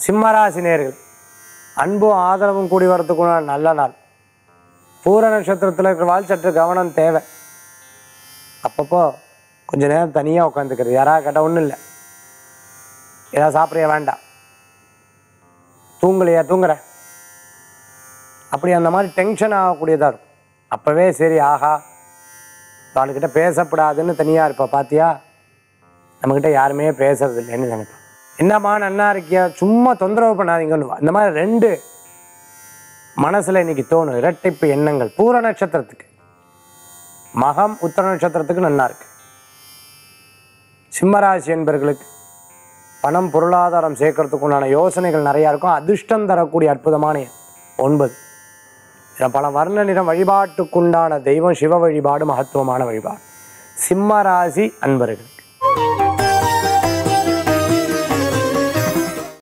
சிம்மராசி நேர்கள் அன்பும் ஆதரவும் கூடி வரத்துக்குள்ள நல்ல நாள் பூர நட்சத்திரத்தில் இருக்கிற வாழ் சற்று கவனம் தேவை அப்பப்போ கொஞ்ச நேரம் தனியாக உட்காந்துக்கிறது யாராவது கேட்டால் ஒன்றும் இல்லை ஏதாவது சாப்பிட்றியா வேண்டாம் தூங்கலையா தூங்குற அப்படி அந்த மாதிரி டென்ஷன் ஆகக்கூடியதாக இருக்கும் அப்போவே சரி ஆஹா அவளுக்கிட்ட பேசக்கூடாதுன்னு தனியாக இருப்பா பாத்தியா நம்மக்கிட்ட யாருமே பேசுறது இல்லைன்னு நினைப்பேன் என்னம்மா நன்னா இருக்கியா சும்மா தொந்தரவு பண்ணாதீங்கன்னு இந்த மாதிரி ரெண்டு மனசில் இன்னைக்கு தோணும் இரட்டைப்பு எண்ணங்கள் பூர நட்சத்திரத்துக்கு மகம் உத்தர நட்சத்திரத்துக்கு நன்னா இருக்கு சிம்மராசி என்பர்களுக்கு பணம் பொருளாதாரம் சேர்க்கறதுக்கு உண்டான யோசனைகள் நிறையா இருக்கும் அதிர்ஷ்டம் தரக்கூடிய அற்புதமான எண் ஒன்பது இதில் பல வர்ண நிறம் வழிபாட்டுக்குண்டான தெய்வம் சிவ வழிபாடு மகத்துவமான வழிபாடு சிம்ம ராசி அன்பர்கள்